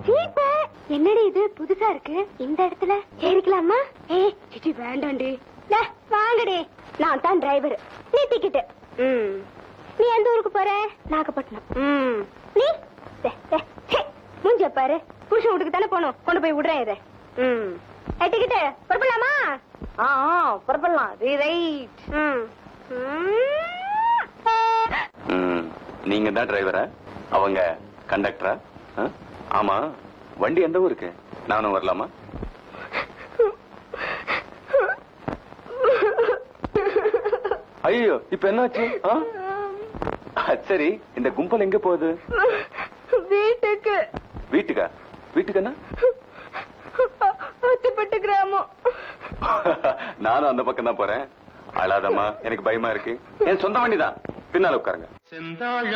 Jeep என்னடி இது புதுசா இருக்கு இந்த இடத்துல ஏறிக்கலாமா ஏய் சிச்சி வேண்டாண்டி லே, வாங்கடி நான் தான் டிரைவர் நீ டிக்கெட் ம் நீ எந்த ஊருக்கு போற நாகப்பட்டினம் ம் நீ டே, டே, ஹே, மூஞ்சிய பாரு புருஷன் வீட்டுக்கு தானே போகணும் கொண்டு போய் விடுறேன் இதை ம் ஏ டிக்கெட் புறப்படலாமா ஆ ஆ, புறப்படலாம் ரி ரைட் ம் ம். ம், நீங்க தான் டிரைவரா அவங்க கண்டக்டரா ஆ? ஆமா வண்டி எந்த ஊருக்கு நானும் வரலாமா ஐயோ இப்ப என்னாச்சு ஆ? ஆ, சரி இந்த கும்பல் எங்க போகுது வீட்டுக்கு வீட்டுக்கா வீட்டுக்கு என்ன அத்துப்பட்டு கிராமம் நானும் அந்த பக்கம் தான் போறேன் அழாதம்மா எனக்கு பயமா இருக்கு என் சொந்த வண்டி தான் பின்னால உட்காருங்க செந்தாழ